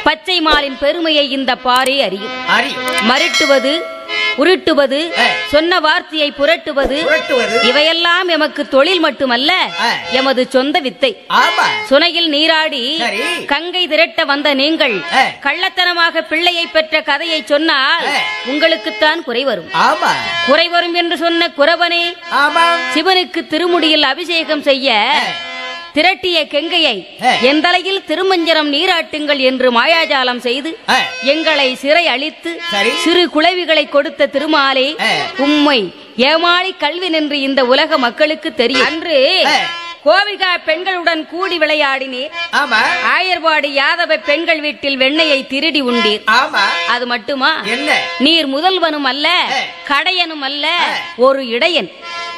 பச்சை மாலின் பெருமையை இந்த பாரே அறியும் அறியும் மருட்டுவது உருட்டுவது ஆ. சொன்ன வார்த்தையை புரட்டுவது புரட்டுவது இவையெல்லாம் எமக்கு தொழில் மட்டுமல்ல ஆ. எமது சொந்த வித்தை ஆமா சுனையில் நீராடி சரி. கங்கை திரட்ட வந்த நீங்கள் ஆ. கள்ளத்தனமாக பிள்ளையை பெற்ற கதையை சொன்னால் ஆ. உங்களுக்குத்தான் குறை வரும் ஆமா குறை வரும் என்று சொன்ன குறவனே ஆமா சிவனுக்கு திருமுடியில் அபிஷேகம் செய்ய திரட்டிய கெங்கையை ஆ. எந்தலையில் திருமஞ்சனம் நீராட்டுங்கள் என்று மாயாஜாலம் செய்து ஆ, எங்களை சிறை அழித்து சரி. சிறு குளவிகளை கொடுத்த திருமாலே ஆ. உம்மை ஏமாளி கல்வி நின்று இந்த உலக மக்களுக்கு தெரியும் அன்று ஆ. கோவிகா பெண்களுடன் கூடி விளையாடினீர் ஆமா ஆயர்வாடி யாதவ பெண்கள் வீட்டில் வெண்ணையை திருடி உண்டீர் ஆமா அது மட்டுமா என்ன நீர் முதல்வனும் அல்ல ஆ. கடையனும் அல்ல ஆ. ஒரு இடையன்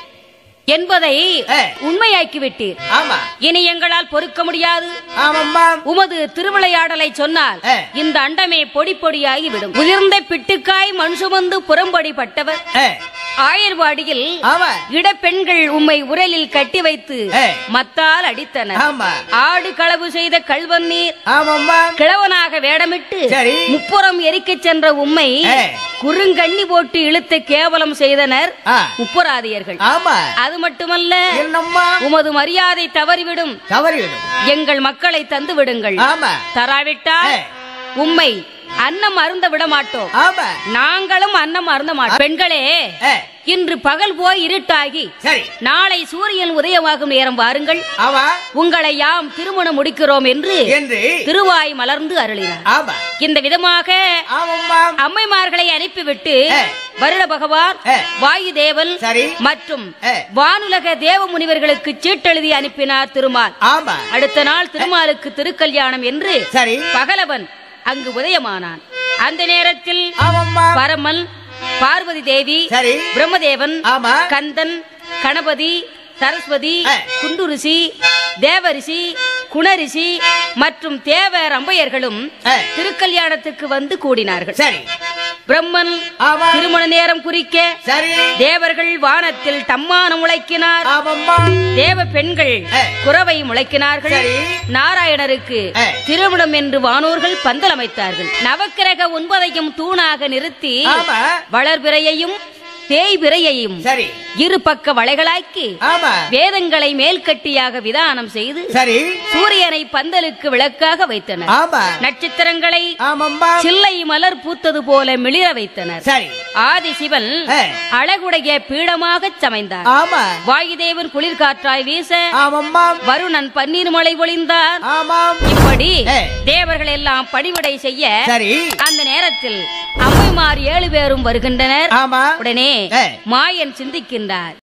என்பதை ஆ. உண்மையாக்கி விட்டீர் ஆமா இனி எங்களால் பொறுக்க முடியாது ஆமாம்மா உமது திருவிளையாடலை சொன்னால் ஆ. இந்த அண்டமே பொடி பொடியாகி விடும் உதிர்ந்த பிட்டுக்காய் மண் சுமந்து புறம்படி பட்டவர் ஆ, ஆயர்வாடியில் ஆமா இடப்பெண்கள் உம்மை உரலில் கட்டி வைத்து ஆ. மத்தால் அடித்தனர் ஆமா ஆடு களவு செய்த கள்வன் நீர் ஆமாம்மா கிழவனாக வேடமிட்டு சரி. முப்புறம் எரிக்கச் சென்ற உம்மை ஆ. குறுங்கண்ணி போட்டு இழுத்து கேவலம் செய்தனர் ஆ, முப்புராதியர்கள் ஆமா அது மட்டுமல்ல என்னம்மா உமது மரியாதை தவறிவிடும் தவறிவிடும் எங்கள் மக்களை தந்து விடுங்கள் ஆமா தராவிட்டால் ஆ. உம்மை அன்னம் அருந்த விட மாட்டோம் ஆமா நாங்களும் அன்னம் அருந்த மாட்டோம் பெண்களே ஆ, இன்று பகல் போய் இருட்டாகி சரி நாளை சூரியன் உதயமாகும் நேரம் வாருங்கள் ஆமா உங்களை யாம் திருமணம் முடிக்கிறோம் என்று என்று திருவாய் மலர்ந்து அருளினார் ஆமா இந்த விதமாக ஆமாம்மா அம்மைமார்களை அனுப்பிவிட்டு ஆ. வருட பகவான் ஆ. வாயு தேவன் சரி. மற்றும் ஆ. வானுலக தேவ முனிவர்களுக்கு சீட்டெழுதி அனுப்பினார் திருமால் ஆமா அடுத்த நாள் திருமாலுக்கு திருக்கல்யாணம் என்று சரி பகலவன் அங்கு உதயமானான் அந்த நேரத்தில் ஆமாம்மா பரமன் பார்வதி தேவி சரி பிரம்மதேவன் ஆமா கந்தன் கணபதி சரஸ்வதி ஆ. குண்டுரிஷி தேவரிஷி குணரிஷி மற்றும் தேவ ரம்பையர்களும் ஆ. திருக்கல்யாணத்துக்கு வந்து கூடினார்கள் சரி பிரம்மன் ஆமா திருமண நேரம் குறிக்க சரி தேவர்கள் வானத்தில் தம்மானம் முளைக்கினார் ஆமாம்மா தேவ பெண்கள் ஆ. குறவை முளைக்கினார்கள் சரி. நாராயணருக்கு ஆ. திருமணம் என்று வானோர்கள் பந்தல் அமைத்தார்கள் நவக்கிரக ஒன்பதையும் தூணாக நிறுத்தி ஆமா வளர்பிறையையும் தேய்பிறையையும் சரி இரு பக்க வளைகளாக்கி ஆமா வேதங்களை மேல்கட்டியாக விதானம் செய்து சரி சூரியனை பந்தலுக்கு விளக்காக வைத்தனர் ஆமா நட்சத்திரங்களை ஆமாம்மா சில்லை மலர் பூத்தது போல மிளிர வைத்தனர் சரி ஆதி சிவன் ஆ. அழகுடைய பீடமாக சமைந்தார் ஆமா வாயுதேவன் குளிர்காற்றாய் வீச ஆமாம்மா வருணன் பன்னீர் மழை பொழிந்தார் ஆமாம் இப்படி ஆ. தேவர்கள் எல்லாம் பணிவிடை செய்ய சரி அந்த நேரத்தில் அம்மைமார் ஏழு பேரும் வருகின்றனர் ஆமா உடனே ஆ. மாயன் சிந்திக்கின்றார்